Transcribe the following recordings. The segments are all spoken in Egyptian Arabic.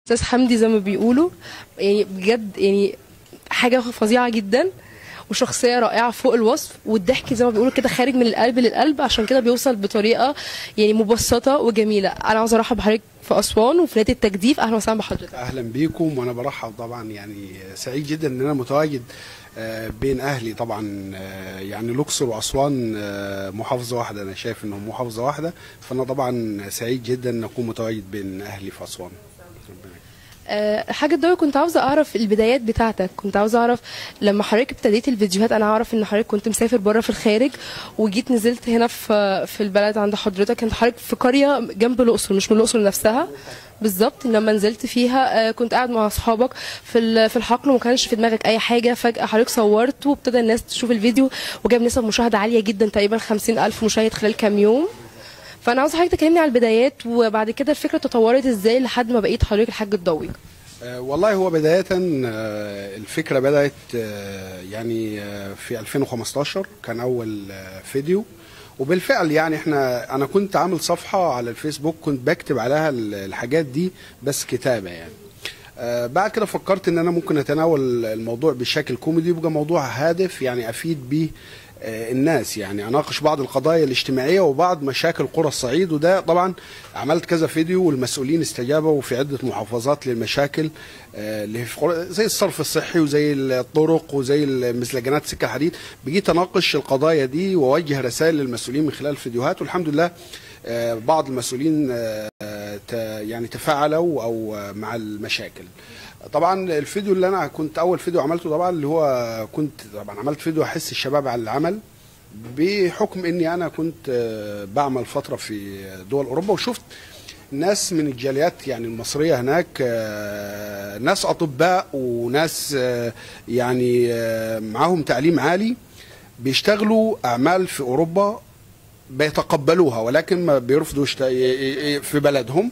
استاذ حمدي زي ما بيقولوا يعني بجد يعني حاجه فظيعه جدا وشخصيه رائعه فوق الوصف والضحك زي ما بيقولوا كده خارج من القلب للقلب عشان كده بيوصل بطريقه يعني مبسطه وجميله انا عاوزه ارحب بحضرتك في اسوان وفي نادي التجديف اهلا وسهلا بحضرتك اهلا بيكم وانا برحب طبعا يعني سعيد جدا ان انا متواجد آه، بين اهلي طبعا آه، يعني الاقصر واسوان آه، محافظه واحده انا شايف انهم محافظه واحده فانا طبعا سعيد جدا ان اكون متواجد بين اهلي في اسوان ربنا يكرمك. أه حاجة دول كنت عاوزة أعرف البدايات بتاعتك كنت عاوزة أعرف لما حضرتك ابتديت الفيديوهات أنا أعرف إن حضرتك كنت مسافر بره في الخارج وجيت نزلت هنا في في البلد عند حضرتك كنت حضرتك في قرية جنب الأقصر مش من الأقصر نفسها بالظبط لما نزلت فيها آه، كنت قاعد مع أصحابك في ال- في الحقل وما كانش في دماغك أي حاجة فجأة حضرتك صورت وابتدى الناس تشوف الفيديو وجاب نسب مشاهدة عالية جدا تقريبا 50 ألف مشاهد خلال كام يوم فأنا عاوزة حضرتك تكلمني على البدايات وبعد كده الفكرة تطورت إزاي لحد ما بقيت حضرتك الحاج الضوي آه، والله هو بداية آه، الفكرة بدأت آه، يعني آه، في 2015 كان أول آه، فيديو وبالفعل يعني احنا انا كنت عامل صفحة على الفيسبوك كنت بكتب عليها ال- الحاجات دي بس كتابة يعني آه، بعد كده فكرت ان انا ممكن اتناول الموضوع بشكل كوميدي يبقى موضوع هادف يعني افيد بيه آه، الناس يعني اناقش بعض القضايا الاجتماعيه وبعض مشاكل قرى الصعيد وده طبعا عملت كذا فيديو والمسؤولين استجابوا في عده محافظات للمشاكل آه، اللي في قرى زي الصرف الصحي وزي الطرق وزي المسلجنات سكه الحديد بقيت اناقش القضايا دي واوجه رسائل للمسؤولين من خلال الفيديوهات والحمد لله آه، بعض المسؤولين آه، ت- يعني تفاعلوا او آه، مع المشاكل طبعا الفيديو اللي انا كنت اول فيديو عملته طبعا اللي هو كنت طبعا عملت فيديو احس الشباب على العمل بحكم اني انا كنت آه، بعمل فتره في دول اوروبا وشفت ناس من الجاليات يعني المصريه هناك آه، ناس اطباء وناس آه، يعني آه، معاهم تعليم عالي بيشتغلوا اعمال في اوروبا بيتقبلوها ولكن ما بيرفضوا يشت- ي- ي- في بلدهم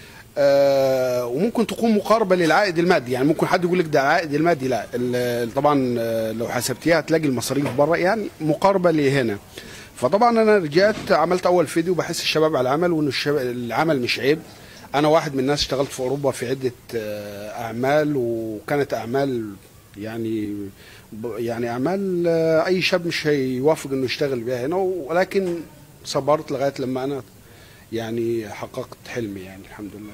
آه، وممكن تكون مقاربه للعائد المادي يعني ممكن حد يقول لك ده العائد المادي لا ال- طبعا آه، لو حسبتيها هتلاقي المصاريف بره يعني مقاربه لهنا فطبعا انا رجعت عملت اول فيديو بحس الشباب على العمل وان الشب- العمل مش عيب انا واحد من الناس اشتغلت في اوروبا في عده آه، اعمال وكانت اعمال يعني ب- يعني اعمال آه، اي شاب مش هيوافق انه يشتغل بيها هنا ولكن صبرت لغايه لما انا يعني حققت حلمي يعني الحمد لله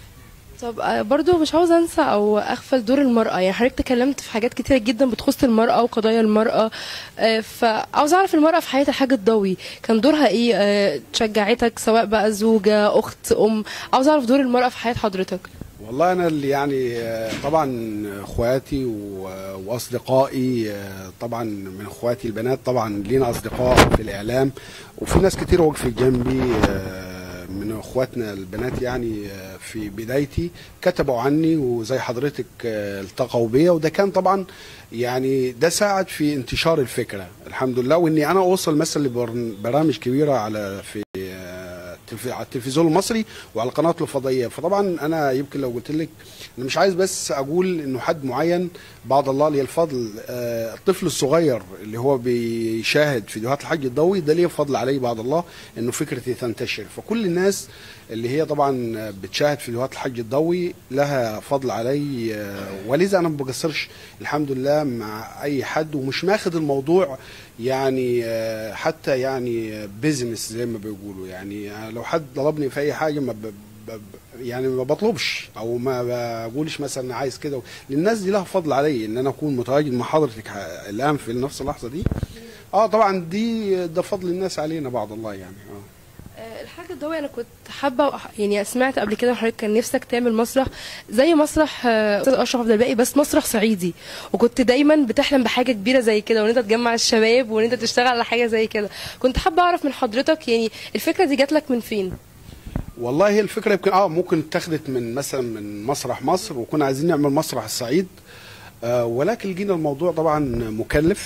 طب آه، برضو مش عاوزه انسى او اغفل دور المراه يعني حضرتك تكلمت في حاجات كتيره جدا بتخص المراه وقضايا المراه آه، فعاوز اعرف المراه في حياه الحاج الضوي كان دورها ايه آه، شجعتك سواء بقى زوجه اخت ام عاوز اعرف دور المراه في حياه حضرتك والله انا اللي يعني آه، طبعا اخواتي و- واصدقائي آه، طبعا من اخواتي البنات طبعا لينا اصدقاء في الاعلام وفي ناس كتير وقفت جنبي آه، من اخواتنا البنات يعني آه، في بدايتي كتبوا عني وزي حضرتك آه، التقوا بيا وده كان طبعا يعني ده ساعد في انتشار الفكره الحمد لله واني انا اوصل مثلا لبرامج كبيره على في آه، التلف- على التلفزيون المصري وعلى القناه الفضائيه فطبعا انا يمكن لو قلت لك انا مش عايز بس اقول انه حد معين بعد الله لي الفضل آه، الطفل الصغير اللي هو بيشاهد فيديوهات الحج الضوئي ده ليه فضل عليه بعد الله انه فكرتي تنتشر فكل الناس اللي هي طبعا بتشاهد فيديوهات الحج الضوئي لها فضل علي آه، ولذا انا ما بقصرش الحمد لله مع اي حد ومش ماخد الموضوع يعني آه، حتى يعني بيزنس زي ما بيقولوا يعني آه، لو حد طلبني في اي حاجه ما ب... ب... يعني ما بطلبش او ما بقولش مثلا عايز كده لان الناس دي لها فضل علي ان انا اكون متواجد مع حضرتك ح- الان في نفس اللحظه دي اه طبعا دي ده فضل الناس علينا بعد الله يعني اه آه، الحاج الضوئي انا كنت حابه يعني سمعت قبل كده حضرتك كان نفسك تعمل مسرح زي مسرح آه، استاذ اشرف عبد الباقي بس مسرح صعيدي وكنت دايما بتحلم بحاجه كبيره زي كده وان انت تجمع الشباب وان انت تشتغل على حاجه زي كده كنت حابه اعرف من حضرتك يعني الفكره دي جات لك من فين والله هي الفكره يمكن اه ممكن اتخذت من مثلا من مسرح مصر وكنا عايزين نعمل مسرح الصعيد آه ولكن لقينا الموضوع طبعا مكلف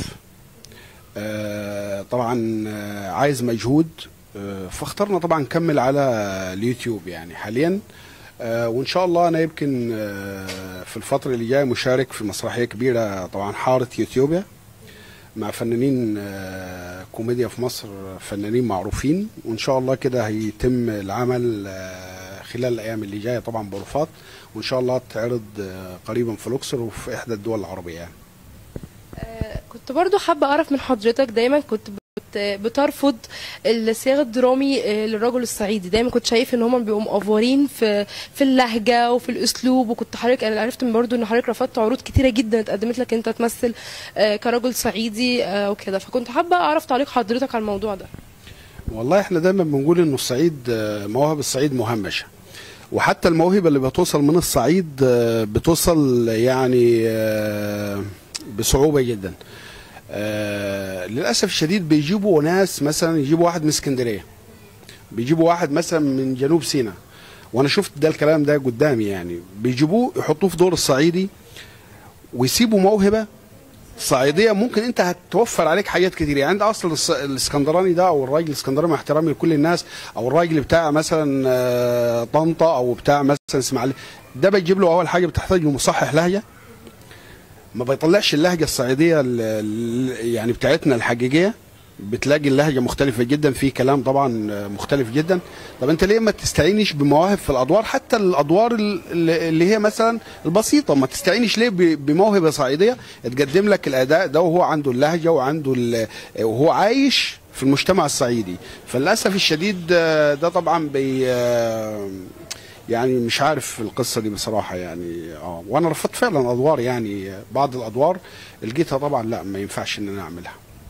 آه طبعا آه عايز مجهود آه فاخترنا طبعا نكمل على اليوتيوب يعني حاليا آه وان شاء الله انا يمكن آه في الفتره اللي جايه مشارك في مسرحيه كبيره طبعا حاره يوتيوبيا مع فنانين آه، كوميديا في مصر فنانين معروفين وان شاء الله كده هيتم العمل آه، خلال الايام اللي جايه طبعا بغرفات وان شاء الله تتعرض آه، قريبا في الاقصر وفي احدى الدول العربيه يعني آه، كنت برضو حابة أعرف من حضرتك دايما كنت بت- بترفض الصياغ الدرامي آه، للرجل الصعيدي دايما كنت شايف ان هم بيبقوا مقفورين في في اللهجه وفي الاسلوب وكنت حضرتك انا عرفت من برضو ان حضرتك رفضت عروض كتيره جدا اتقدمت لك انت تمثل آه، كرجل صعيدي آه، وكده فكنت حابه اعرف تعليق حضرتك على الموضوع ده والله احنا دايما بنقول انه الصعيد آه، مواهب الصعيد مهمشه وحتى الموهبه اللي بتوصل من الصعيد آه، بتوصل يعني آه، بصعوبه جدا آه، للاسف الشديد بيجيبوا ناس مثلا يجيبوا واحد من اسكندريه بيجيبوا واحد مثلا من جنوب سيناء وانا شفت ده الكلام ده قدامي يعني بيجيبوه يحطوه في دور الصعيدي ويسيبوا موهبه صعيديه ممكن انت هتوفر عليك حاجات كتير يعني انت اصلا الس- الاسكندراني ده او الراجل الاسكندراني مع احترامي لكل الناس او الراجل بتاع مثلا آه، طنطا او بتاع مثلا اسماعيليه ده بتجيب له اول حاجه بتحتاج له مصحح لهجه ما بيطلعش اللهجه الصعيديه ال- ال- يعني بتاعتنا الحقيقيه بتلاقي اللهجه مختلفه جدا في كلام طبعا آه، مختلف جدا طب انت ليه ما تستعينش بمواهب في الادوار حتى الادوار ال- اللي هي مثلا البسيطه ما تستعينش ليه ب- بموهبه صعيديه تقدم لك الاداء ده وهو عنده اللهجه وعنده ال- وهو عايش في المجتمع الصعيدي فللاسف الشديد آه، ده طبعا بي آه، يعني مش عارف القصه دي بصراحه يعني اه وانا رفضت فعلا ادوار يعني بعض الادوار لقيتها طبعا لا ما ينفعش ان انا اعملها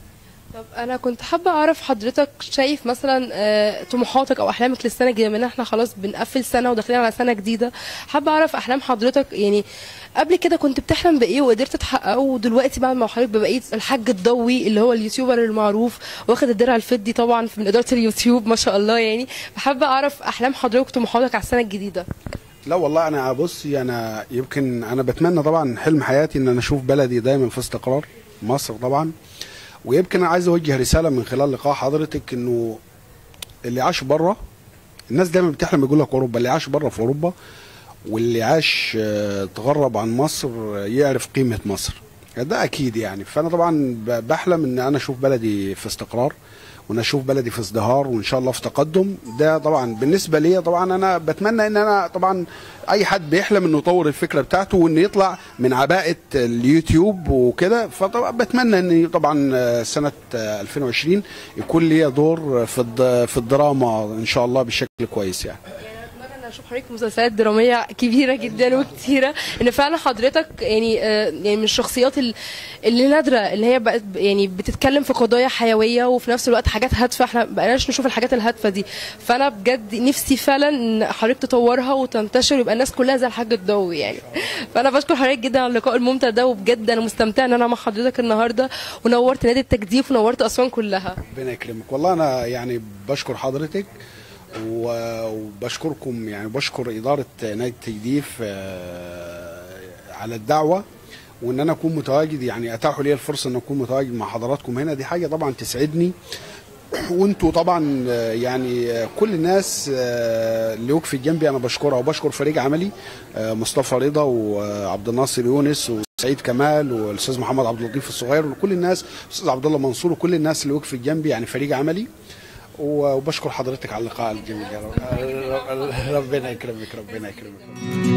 طب انا كنت حابه اعرف حضرتك شايف مثلا آه، طموحاتك او احلامك للسنه الجديده بما ان احنا خلاص بنقفل سنه وداخلين على سنه جديده حابه اعرف احلام حضرتك يعني قبل كده كنت بتحلم بايه وقدرت تحققه ودلوقتي بعد ما حضرتك بقيت الحاج الضوي اللي هو اليوتيوبر المعروف واخد الدرع الفضي طبعا من اداره اليوتيوب ما شاء الله يعني فحابه اعرف احلام حضرتك وطموحاتك على السنه الجديده لا والله انا بصي انا يمكن انا بتمنى طبعا حلم حياتي ان انا اشوف بلدي دايما في استقرار مصر طبعا ويمكن انا عايز اوجه رساله من خلال لقاء حضرتك انه اللي عاش بره الناس دايما بتحلم يقول لك اوروبا اللي عاش بره في اوروبا واللي عاش آه، تغرب عن مصر آه، يعرف قيمه مصر ده اكيد يعني فانا طبعا ب- بحلم ان انا اشوف بلدي في استقرار وان اشوف بلدي في ازدهار وان شاء الله في تقدم ده طبعا بالنسبه لي طبعا انا بتمنى ان انا طبعا اي حد بيحلم انه يطور الفكره بتاعته وانه يطلع من عباءه اليوتيوب وكده فطبعا بتمنى ان طبعا آه، سنه آه، 2020 يكون لي دور في الد- في الدراما ان شاء الله بشكل كويس يعني اتمنى ان اشوف حضرتك مسلسلات دراميه كبيره جدا وكتيره ان فعلا حضرتك يعني آه، يعني من الشخصيات ال- اللي نادره اللي هي بقت ب- يعني بتتكلم في قضايا حيويه وفي نفس الوقت حاجات هادفه احنا ما بقيناش نشوف الحاجات الهادفه دي فانا بجد نفسي فعلا ان حضرتك تطورها وتنتشر ويبقى الناس كلها زي الحاج الضوي يعني فانا بشكر حضرتك جدا على اللقاء الممتع ده وبجد انا مستمتعه ان انا مع حضرتك النهارده ونورت نادي التجديف ونورت اسوان كلها ربنا يكرمك والله انا يعني بشكر حضرتك و- وبشكركم يعني بشكر اداره نادي التجديف آه، على الدعوه وان انا اكون متواجد يعني اتاحوا لي الفرصه ان اكون متواجد مع حضراتكم هنا دي حاجه طبعا تسعدني وانتوا طبعا آه، يعني آه، كل الناس آه، اللي وقفت جنبي انا بشكرها وبشكر فريق عملي آه، مصطفى رضا وعبد الناصر يونس وسعيد كمال والاستاذ محمد عبد اللطيف الصغير وكل الناس الاستاذ عبد الله منصور وكل الناس اللي وقفت جنبي يعني فريق عملي وبشكر حضرتك على اللقاء الجميل يا رب- ربنا يكرمك ربنا يكرمك